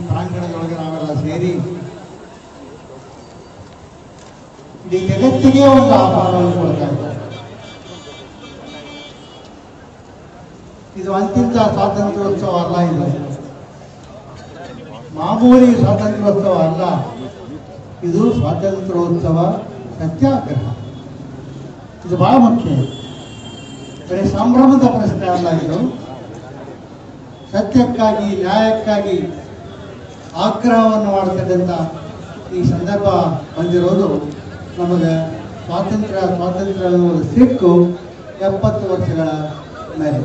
ಪ್ರಾಂಗಣದೊಳಗೆ ನಾವೆಲ್ಲ ಸೇರಿ ಇಡೀ ಜಗತ್ತಿಗೆ ಒಂದು ಆಹ್ವಾನವನ್ನು ಕೊಡ್ತಾ ಇದ್ದಾರೆ ಇದು ಅಂತಿಂತ ಸ್ವಾತಂತ್ರ್ಯೋತ್ಸವ ಅಲ್ಲ ಇದು ಮಾಮೂಲಿ ಸ್ವಾತಂತ್ರ್ಯೋತ್ಸವ ಅಲ್ಲ ಇದು ಸ್ವಾತಂತ್ರ್ಯೋತ್ಸವ ಸತ್ಯಾಗ್ರಹ ಇದು ಬಹಳ ಮುಖ್ಯ ಬರೀ ಸಂಭ್ರಮದ ಪ್ರಶ್ನೆ ಅಲ್ಲ ಇದು ಸತ್ಯಕ್ಕಾಗಿ ನ್ಯಾಯಕ್ಕಾಗಿ ಆಗ್ರಹವನ್ನು ಮಾಡತಕ್ಕಂಥ ಈ ಸಂದರ್ಭ ಬಂದಿರೋದು ನಮಗೆ ಸ್ವಾತಂತ್ರ್ಯ ಸ್ವಾತಂತ್ರ್ಯ ಅನ್ನುವುದು ಸಿಕ್ಕು ಎಪ್ಪತ್ತು ವರ್ಷಗಳ ಮೇಲೆ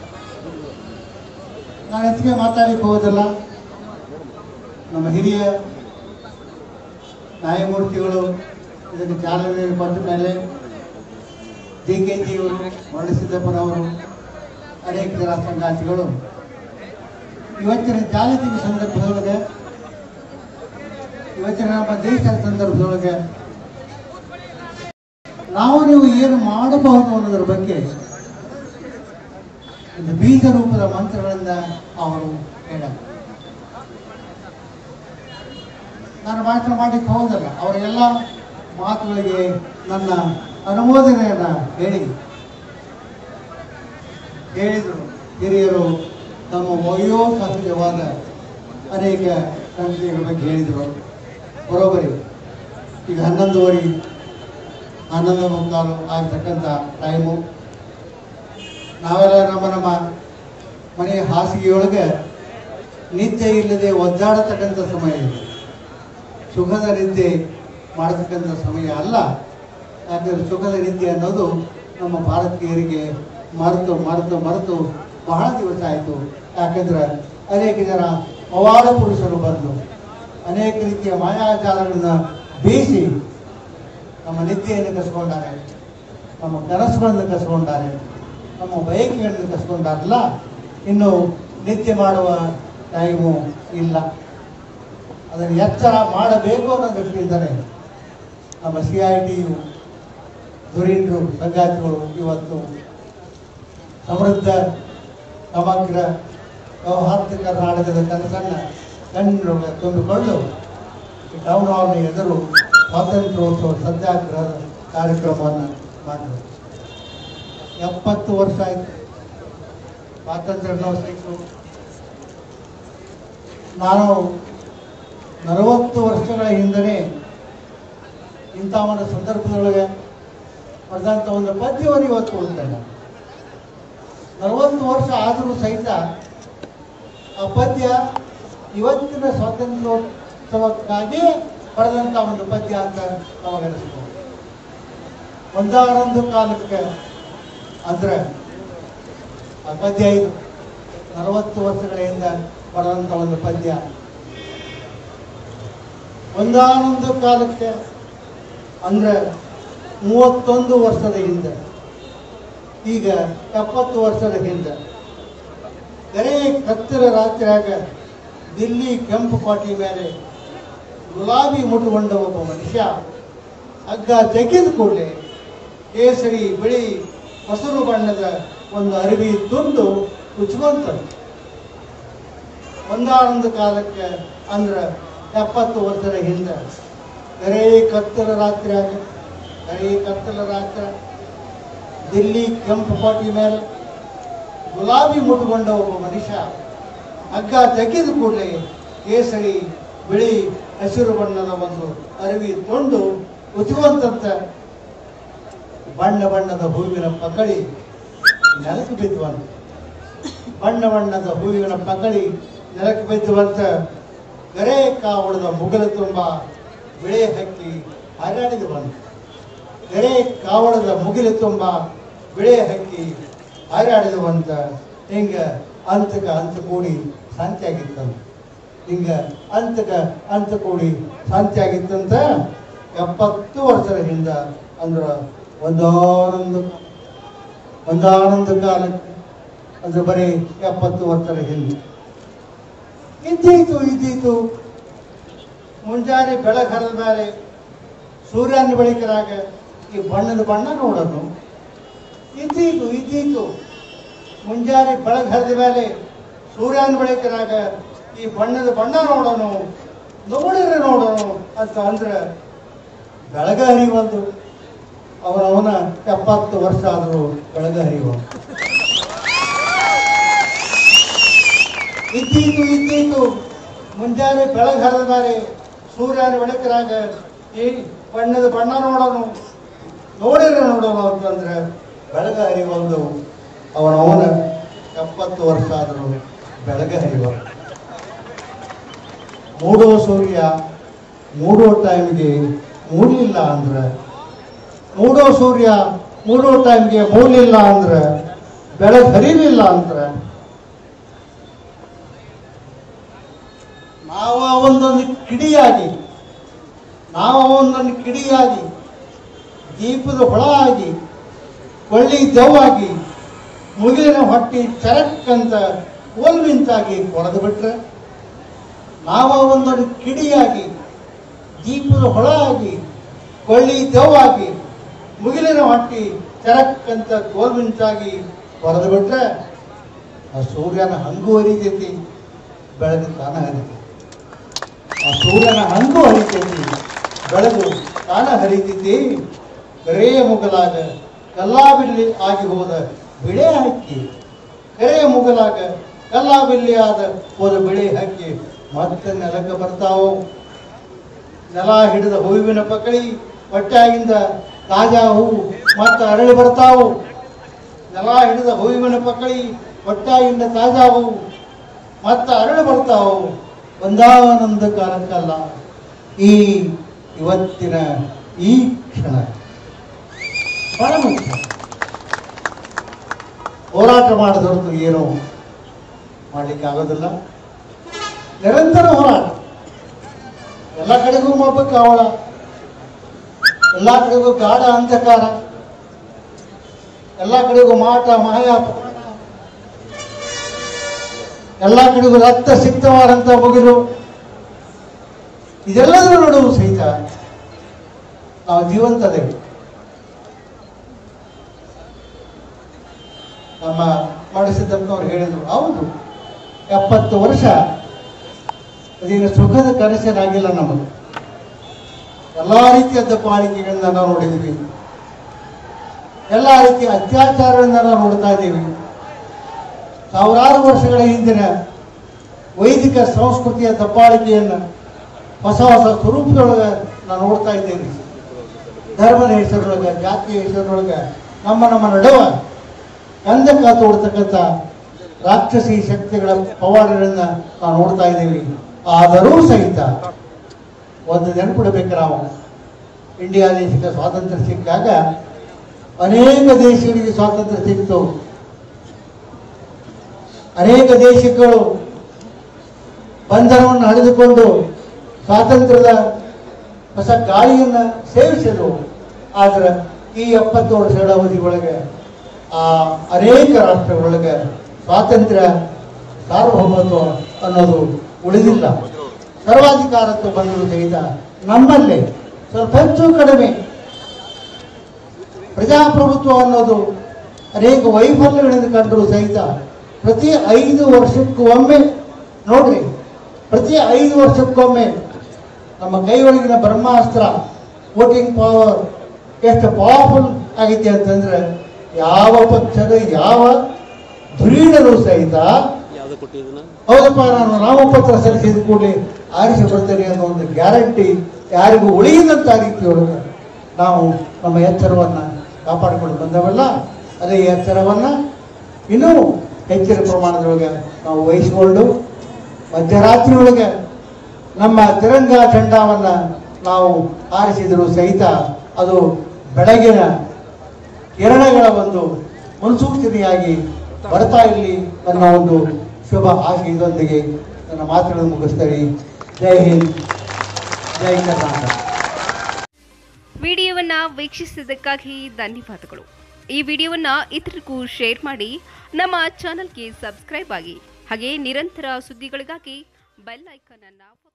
ನಾನು ಹೆಚ್ಚಿಗೆ ಮಾತಾಡಲಿಕ್ಕೆ ಹೋಗೋದಿಲ್ಲ ನಮ್ಮ ಹಿರಿಯ ನ್ಯಾಯಮೂರ್ತಿಗಳು ಇದಕ್ಕೆ ಚಾಲನೆ ಕೊಟ್ಟ ಮೇಲೆ ಡಿ ಕೆ ಜಿಯವರು ಮರಳಿಸಿದ್ದಪ್ಪನವರು ಅನೇಕ ಜನ ಸಂಗಾತಿಗಳು ಇವತ್ತಿನ ಜಾಗತಿಕ ಸಂದರ್ಭದೊಳಗೆ ಇವತ್ತಿನ ನಮ್ಮ ದೇಶದ ಸಂದರ್ಭದೊಳಗೆ ನಾವು ನೀವು ಏನು ಮಾಡಬಹುದು ಅನ್ನೋದ್ರ ಬಗ್ಗೆ ಒಂದು ಬೀಜ ರೂಪದ ಮಂತ್ರಗಳಿಂದ ಅವರು ಹೇಳ್ಯಾರ ನಾನು ಭಾಷಣ ಮಾಡಲಿಕ್ಕೆ ಹೋಗೋದಲ್ಲ ಅವರ ಎಲ್ಲ ಮಾತುಗಳಿಗೆ ನನ್ನ ಅನುಮೋದನೆಯನ್ನ ಹೇಳಿ ಹೇಳಿದರು ಹಿರಿಯರು ತಮ್ಮ ವಯೋ ಸಹಜವಾದ ಅನೇಕ ಸಂಗತಿಗಳ ಬಗ್ಗೆ ಹೇಳಿದರು ಬರೋಬರಿ ಈಗ ಹನ್ನೊಂದುವರೆ ಹನ್ನೊಂದು ಮುಕ್ಕಾಲು ಆಗ್ತಕ್ಕಂಥ ಟೈಮು ನಾವೆಲ್ಲ ನಮ್ಮ ನಮ್ಮ ಮನೆಯ ಹಾಸಿಗೆಯೊಳಗೆ ನಿದ್ದೆ ಇಲ್ಲದೆ ಒದ್ದಾಡತಕ್ಕಂಥ ಸಮಯ ಇದೆ ಸುಖದ ನಿದ್ದೆ ಮಾಡತಕ್ಕಂಥ ಸಮಯ ಅಲ್ಲ ಯಾಕಂದ್ರೆ ಸುಖದ ನಿದ್ದೆ ಅನ್ನೋದು ನಮ್ಮ ಭಾರತೀಯರಿಗೆ ಮರೆತು ಮರೆತು ಮರೆತು ಬಹಳ ದಿವಸ ಆಯಿತು ಯಾಕಂದ್ರೆ ಅನೇಕ ಜನ ಪವಾಡ ಪುರುಷರು ಬಂದು ಅನೇಕ ರೀತಿಯ ಮಾಯಾಜಾಲಗಳನ್ನ ಬೀಸಿ ನಮ್ಮ ನಿದ್ದೆಯನ್ನು ಕಸ್ಕೊಂಡಾರೆ ನಮ್ಮ ಕನಸುಗಳನ್ನು ಕಸ್ಕೊಂಡಾರೆ ನಮ್ಮ ಬಯಕೆಗಳನ್ನು ಕಸ್ಕೊಂಡಾರಲ್ಲ ಇನ್ನು ನಿದ್ದೆ ಮಾಡುವ ಟೈಮು ಇಲ್ಲ ಅದನ್ನು ಎಚ್ಚರ ಮಾಡಬೇಕು ಅನ್ನೋ ದೃಷ್ಟಿಯಿಂದಲೇ ನಮ್ಮ ಸಿ ಐ ಟಿಯು ಧುರೀಣರು ಸಂಗಾತಿಗಳು ಇವತ್ತು ಸಮೃದ್ಧ ಸಮಗ್ರ ವ್ಯವಹಾರಿಕ ಕರ್ನಾಟಕದ ಕನಸನ್ನು ಕಣ್ಣೊಳಗೆ ತುಂಬಿಕೊಂಡು ಈ ಟೌನ್ ಹಾಲ್ನ ಎದುರು ಸ್ವಾತಂತ್ರ್ಯೋತ್ಸವ ಸತ್ಯಾಗ್ರಹದ ಕಾರ್ಯಕ್ರಮವನ್ನು ಮಾಡಿದ್ರು ಎಪ್ಪತ್ತು ವರ್ಷ ಆಯಿತು ಸ್ವಾತಂತ್ರ್ಯ ನಾವು ಸಿಕ್ಕು ನಾನು ನಲವತ್ತು ವರ್ಷಗಳ ಹಿಂದನೇ ಇಂಥ ಒಂದು ಸಂದರ್ಭದೊಳಗೆ ಬರೆದಂಥ ಒಂದು ಪದ್ಯವನ್ನು ಇವತ್ತು ಓದ್ತೇನೆ ನಲವತ್ತು ವರ್ಷ ಆದರೂ ಸಹಿತ ಆ ಪದ್ಯ ಇವತ್ತಿನ ಸ್ವಾತಂತ್ರ್ಯೋತ್ಸವಕ್ಕಾಗಿ ಬರೆದಂಥ ಒಂದು ಪದ್ಯ ಅಂತ ನಮಗನಿಸ್ಬೋದು ಒಂದಾರೊಂದು ಕಾಲಕ್ಕೆ ಅಂದ್ರೆ ಆ ಪದ್ಯ ಇದು ನಲವತ್ತು ವರ್ಷಗಳ ಹಿಂದೆ ಬರೆದಂಥ ಒಂದು ಪದ್ಯ ಒಂದಾನೊಂದು ಕಾಲಕ್ಕೆ ಅಂದ್ರೆ ಮೂವತ್ತೊಂದು ವರ್ಷದ ಹಿಂದೆ ಈಗ ಎಪ್ಪತ್ತು ವರ್ಷದ ಹಿಂದೆ ಗರೇ ಕತ್ತರ ರಾತ್ರಿಯಾಗ ದಿಲ್ಲಿ ಕೆಂಪು ಕೋಟೆ ಮೇಲೆ ಗುಲಾಬಿ ಮುಟ್ಟುಕೊಂಡ ಒಬ್ಬ ಮನುಷ್ಯ ಹಗ್ಗ ತೆಗೆದು ಕೂಡಲೇ ಕೇಸರಿ ಬಿಳಿ ಹಸಿರು ಬಣ್ಣದ ಒಂದು ಅರಿವಿ ತುಂಡು ಉಚ್ಕೊಂತದ್ದು ಒಂದಾನೊಂದು ಕಾಲಕ್ಕೆ ಅಂದ್ರೆ ಎಪ್ಪತ್ತು ವರ್ಷದ ಹಿಂದೆ ಗರೇ ಕತ್ತಲ ರಾತ್ರಿಯಾಗ ಗರೇ ಕತ್ತಲ ರಾತ್ರಿ ದಿಲ್ಲಿ ಕೆಂಪು ಕೋಟೆ ಮೇಲೆ ಗುಲಾಬಿ ಮುಟ್ಟುಕೊಂಡ ಒಬ್ಬ ಮನುಷ್ಯ ಹಗ್ಗ ತೆಗೆದು ಕೂಡಲೇ ಕೇಸರಿ ಬಿಳಿ ಹಸಿರು ಬಣ್ಣದ ಒಂದು ಅರಿವಿ ತೊಂಡು ಉಚ್ಚುವಂತಂತ ಬಣ್ಣ ಬಣ್ಣದ ಹೂವಿನ ಪಕಳಿ ನೆಲಕ್ಕೆ ಬಿದ್ದುವಂತ ಬಣ್ಣ ಬಣ್ಣದ ಹೂವಿನ ಪಕಳಿ ನೆಲಕ್ಕೆ ಬಿದ್ದುವಂತ ಗರೆ ಕಾವಳದ ಮುಗಲ ತುಂಬ ಬಿಳೆ ಹಕ್ಕಿ ಹಾರಾಡಿದು ಬಂತು ಗರೆ ಕಾವಳದ ಮುಗಿಲು ತುಂಬ ಬಿಳೆ ಹಕ್ಕಿ ಹಾರಾಡಿದು ಬಂತ ಹಿಂಗ ಅಂತಕ ಅಂತ ಕೂಡಿ ಶಾಂತಿಯಾಗಿತ್ತಂತ ಹಿಂಗ ಅಂತಕ ಅಂತ ಕೂಡಿ ಶಾಂತಿಯಾಗಿತ್ತಂತ ಎಪ್ಪತ್ತು ವರ್ಷದ ಹಿಂದ ಅಂದ್ರ ಒಂದಾನೊಂದು ಒಂದಾನೊಂದು ಕಾಲಕ್ಕೆ ಅಂದ್ರೆ ಬರೀ ಎಪ್ಪತ್ತು ವರ್ಷದ ಹಿಂದೆ ಇದ್ದೀತು ಇದ್ದೀತು ಮುಂಜಾನೆ ಬೆಳಕರದ ಮೇಲೆ ಸೂರ್ಯನ ಬೆಳಕಿನಾಗ ಈ ಬಣ್ಣದ ಬಣ್ಣ ನೋಡೋದು ಇದ್ದೀತು ಇದ್ದೀತು ಮುಂಜಾನೆ ಬೆಳಕು ಹರಿದ ಮೇಲೆ ಸೂರ್ಯನ ಬೆಳಕಿನಾಗ ಈ ಬಣ್ಣದ ಬಣ್ಣ ನೋಡೋಣ ನೋಡಿದ್ರೆ ನೋಡೋಣ ಅಂತ ಅಂದ್ರೆ ಬೆಳಗ ಹರಿವಲ್ದು ಅವನವನ ಎಪ್ಪತ್ತು ವರ್ಷ ಆದರೂ ಬೆಳಗ ಹರಿವ ಇದ್ದೀತು ಇದ್ದೀತು ಮುಂಜಾನೆ ಬೆಳಗ್ಗೆ ಹರಿದಾರೆ ಸೂರ್ಯನ ಬೆಳಕಿನಾಗ ಈ ಬಣ್ಣದ ಬಣ್ಣ ನೋಡೋಣ ನೋಡಿದ್ರೆ ನೋಡೋಣ ಅಂತಂದ್ರೆ ಬೆಳಗ ಹರಿವಲ್ದು ಅವನವನ ಎಪ್ಪತ್ತು ವರ್ಷ ಆದರೂ ಬೆಳಗ ಹರಿವ ಮೂಡೋ ಸೂರ್ಯ ಮೂಡೋ ಟೈಮ್ಗೆ ಮೂಡಲಿಲ್ಲ ಅಂದ್ರೆ ಮೂಡೋ ಸೂರ್ಯ ಮೂಡೋ ಟೈಮ್ಗೆ ಮೂಡಲಿಲ್ಲ ಅಂದ್ರೆ ಬೆಳಗ್ಗೆ ಹರಿವಿಲ್ಲ ಅಂದ್ರೆ ನಾವು ಒಂದೊಂದು ಕಿಡಿಯಾಗಿ ನಾವು ಒಂದೊಂದು ಕಿಡಿಯಾಗಿ ದೀಪದ ಹೊಳ ಆಗಿ ಕೊಳ್ಳಿ ದೆವ್ವಾಗಿ ಮುಗಿಲಿನ ಹೊಟ್ಟಿ ಚರಕ್ ಅಂತ ಕೋಲ್ಮಿಂಚಾಗಿ ಕೊರೆದು ಬಿಟ್ರೆ ನಾವು ಒಂದೊಂದು ಕಿಡಿಯಾಗಿ ದೀಪದ ಹೊಳ ಆಗಿ ಕೊಳ್ಳಿ ದೆವ್ವಾಗಿ ಮುಗಿಲಿನ ಹೊಟ್ಟಿ ಚರಕ್ ಅಂತ ಕೋಲ್ಮಿಂಚಾಗಿ ಕೊರೆದು ಬಿಟ್ರೆ ಆ ಸೂರ್ಯನ ಹಂಗು ಹರಿತೈತಿ ಬೆಳಗ್ಗೆ ತಾನ ಹರಿತೈತಿ ಆ ಸೂರ್ಯನ ಹಂಗು ಹರಿತೈತಿ ಬೆಳಗು ತಾನ ಹರಿತೈತಿ ಕರೆಯ ಮುಗಲಾಗ ಕಲ್ಲಾ ಬಿಲ್ಲಿ ಆಗಿ ಹೋದ ಬಿಳೆ ಹಕ್ಕಿ ಕರೆಯ ಮುಗಲಾಗ ಕಲ್ಲಾ ಬಿಲ್ಲಿ ಆದ ಹೋದ ಬಿಳೆ ಹಕ್ಕಿ ಮತ್ತೆ ನೆಲಕ್ಕೆ ಬರ್ತಾವು ನೆಲ ಹಿಡಿದ ಹೂವಿನ ಪಕಳಿ ಹೊಟ್ಟಾಗಿಂದ ತಾಜಾ ಹೂವು ಮತ್ತೆ ಅರಳಿ ಬರ್ತಾವು ನೆಲ ಹಿಡಿದ ಹೂವಿನ ಪಕಳಿ ಹೊಟ್ಟಾಗಿಂದ ತಾಜಾ ಹೂವು ಮತ್ತೆ ಅರಳಿ ಬರ್ತಾವು ಒಂದಾನೊಂದು ಕಾಲಕ್ಕಲ್ಲ ಈ ಇವತ್ತಿನ ಈ ಕ್ಷಣ ಬಹಳ ಮುಖ್ಯ ಹೋರಾಟ ಮಾಡಿದವ್ರದ್ದು ಏನು ಮಾಡ್ಲಿಕ್ಕೆ ಆಗೋದಿಲ್ಲ ನಿರಂತರ ಹೋರಾಟ ಎಲ್ಲ ಕಡೆಗೂ ಮಾಡ್ಬೇಕು ಅವಳ ಎಲ್ಲ ಕಡೆಗೂ ಗಾಢ ಅಂಧಕಾರ ಎಲ್ಲ ಕಡೆಗೂ ಮಾಟ ಮಾಯ ಅಪಮಾನ ಎಲ್ಲ ಕಡೆಗೂ ರಕ್ತ ಸಿಕ್ತವಾದಂತ ಮುಗಿಲು ಇದೆಲ್ಲದರ ನಡುವು ಸಹಿತ ನಾವು ಜೀವಂತದೇವೆ ನಮ್ಮ ಮಾಡಿಸಿದಂತವ್ರು ಹೇಳಿದ್ರು ಹೌದು ಎಪ್ಪತ್ತು ವರ್ಷ ಅದೇನು ಸುಖದ ಕನಸೇನಾಗಿಲ್ಲ ನಮಗೆ ಎಲ್ಲಾ ರೀತಿಯ ದಬ್ಬಾಳಿಕೆಗಳನ್ನ ನಾವು ನೋಡಿದ್ವಿ ಎಲ್ಲ ರೀತಿಯ ಅತ್ಯಾಚಾರಗಳನ್ನ ನಾವು ನೋಡ್ತಾ ಇದ್ದೀವಿ ಸಾವಿರಾರು ವರ್ಷಗಳ ಹಿಂದಿನ ವೈದಿಕ ಸಂಸ್ಕೃತಿಯ ದಬ್ಬಾಳಿಕೆಯನ್ನು ಹೊಸ ಹೊಸ ಸ್ವರೂಪದೊಳಗೆ ನಾವು ನೋಡ್ತಾ ಇದ್ದೇವೆ ಧರ್ಮದ ಹೆಸರೊಳಗೆ ಜಾತಿಯ ಹೆಸರೊಳಗೆ ನಮ್ಮ ನಮ್ಮ ನಡುವ ಕಂದಕ ತೋಡ್ತಕ್ಕಂಥ ರಾಕ್ಷಸಿ ಶಕ್ತಿಗಳ ಪವಾಡಗಳನ್ನ ನಾವು ನೋಡ್ತಾ ಇದ್ದೀವಿ ಆದರೂ ಸಹಿತ ಒಂದು ನೆನಪಿಡಬೇಕು ನಾವು ಇಂಡಿಯಾ ದೇಶಕ್ಕೆ ಸ್ವಾತಂತ್ರ್ಯ ಸಿಕ್ಕಾಗ ಅನೇಕ ದೇಶಗಳಿಗೆ ಸ್ವಾತಂತ್ರ್ಯ ಸಿಕ್ತು ಅನೇಕ ದೇಶಗಳು ಬಂಧನವನ್ನು ಹರಿದುಕೊಂಡು ಸ್ವಾತಂತ್ರ್ಯದ ಹೊಸ ಗಾಳಿಯನ್ನ ಸೇವಿಸಿದವು ಆದ್ರೆ ಈ ಎಪ್ಪತ್ತು ವರ್ಷಗಳ ಅವಧಿ ಒಳಗೆ ಆ ಅನೇಕ ರಾಷ್ಟ್ರಗಳೊಳಗೆ ಸ್ವಾತಂತ್ರ್ಯ ಸಾರ್ವಭೌಮತ್ವ ಅನ್ನೋದು ಉಳಿದಿಲ್ಲ ಸರ್ವಾಧಿಕಾರತ್ವ ಬಂದರೂ ಸಹಿತ ನಮ್ಮಲ್ಲಿ ಸ್ವಲ್ಪ ಹೆಚ್ಚು ಕಡಿಮೆ ಪ್ರಜಾಪ್ರಭುತ್ವ ಅನ್ನೋದು ಅನೇಕ ವೈಫಲ್ಯಗಳಿಂದ ಕಂಡರೂ ಸಹಿತ ಪ್ರತಿ ಐದು ವರ್ಷಕ್ಕೂ ಒಮ್ಮೆ ನೋಡ್ರಿ ಪ್ರತಿ ಐದು ವರ್ಷಕ್ಕೊಮ್ಮೆ ನಮ್ಮ ಕೈಯೊಳಗಿನ ಬ್ರಹ್ಮಾಸ್ತ್ರ ವೋಟಿಂಗ್ ಪವರ್ ಎಷ್ಟು ಪವರ್ಫುಲ್ ಆಗೈತೆ ಅಂತಂದ್ರೆ ಯಾವ ಪಕ್ಷದ ಯಾವ ಧುರೀಣರು ಸಹಿತ ಯಾವ್ದು ಕೊಟ್ಟಿದ್ದನ ಹೌದಪ್ಪ ನಾನು ನಾಮಪತ್ರ ಸಲ್ಲಿಸಿದ ಕೂಡಲೇ ಆರಿಸಿ ಬರ್ತೇನೆ ಅನ್ನೋ ಒಂದು ಗ್ಯಾರಂಟಿ ಯಾರಿಗೂ ಉಳಿಯದಂತ ರೀತಿಯೊಳಗೆ ನಾವು ನಮ್ಮ ಎಚ್ಚರವನ್ನ ಕಾಪಾಡಿಕೊಂಡು ಬಂದವಲ್ಲ ಅದೇ ಎಚ್ಚರವನ್ನ ಇನ್ನೂ ಹೆಚ್ಚಿನ ಪ್ರಮಾಣದೊಳಗೆ ನಾವು ವಹಿಸಿಕೊಂಡು ಮಧ್ಯರಾತ್ರಿ ಒಳಗೆ ನಮ್ಮ ತಿರಂಗ ಚಂಡವನ್ನ ನಾವು ಆರಿಸಿದರೂ ಸಹಿತ ಅದು ಬೆಳಗಿನ ಕಿರಣಗಳ ಒಂದು ಮುನ್ಸೂಚನೆಯಾಗಿ ಬರ್ತಾ ಇರಲಿ ಅನ್ನೋ ಒಂದು ಶುಭ ಆಶಯದೊಂದಿಗೆ ನನ್ನ ಮಾತುಗಳನ್ನು ಮುಗಿಸ್ತೇನೆ ಜೈ ಹಿಂದ್ ಜೈ ಕರ್ನಾಟಕ ವಿಡಿಯೋವನ್ನ ವೀಕ್ಷಿಸಿದ್ದಕ್ಕಾಗಿ ಧನ್ಯವಾದಗಳು ಈ ವಿಡಿಯೋವನ್ನ ಇತರರಿಗೂ ಶೇರ್ ಮಾಡಿ ನಮ್ಮ ಚಾನೆಲ್ಗೆ ಸಬ್ಸ್ಕ್ರೈಬ್ ಆಗಿ ಹಾಗೆ ನಿರಂತರ ಸುದ್ದಿಗಳಿಗಾಗಿ ಬೆಲ್ ಐಕಾನ್ ಅನ್ನ